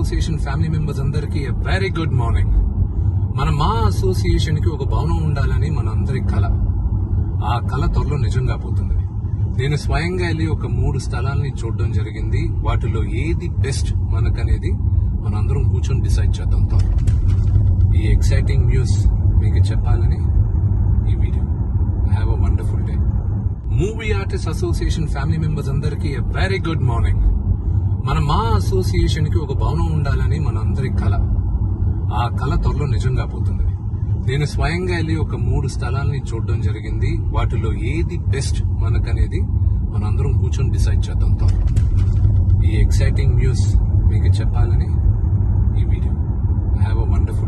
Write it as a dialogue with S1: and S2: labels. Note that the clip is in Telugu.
S1: అసోసియేషన్ ఫ్యామిలీ మెంబర్స్ అందరికీ వెరీ గుడ్ మార్నింగ్ మన మా అసోసియేషన్ కి ఒక భవనం ఉండాలని మన అందరి కళ ఆ కళ త్వరలో నిజంగా పోతుంది నేను స్వయంగా వెళ్ళి ఒక మూడు స్థలాల్ని చూడడం జరిగింది వాటిలో ఏది బెస్ట్ మనకనేది మనందరం కూర్చొని డిసైడ్ చేద్దాం త్వరలో ఈ ఎక్సైటింగ్ న్యూస్ మీకు చెప్పాలని ఈ video have a wonderful day movie artist association family members అందరికీ వెరీ గుడ్ మార్నింగ్ మన మా అసోసియేషన్ కి ఒక భవనం ఉండాలని మన అందరి కళ ఆ కళ త్వరలో నిజంగా పోతుంది నేను స్వయంగా వెళ్ళి ఒక మూడు స్థలాల్ని చూడడం జరిగింది వాటిలో ఏది బెస్ట్ మనకనేది మనందరం కూర్చొని డిసైడ్ చేద్దాం త్వరలో ఈ ఎక్సైటింగ్ న్యూస్ మీకు చెప్పాలని ఈ వీడియో హ్యావ్ అ వండర్ఫుల్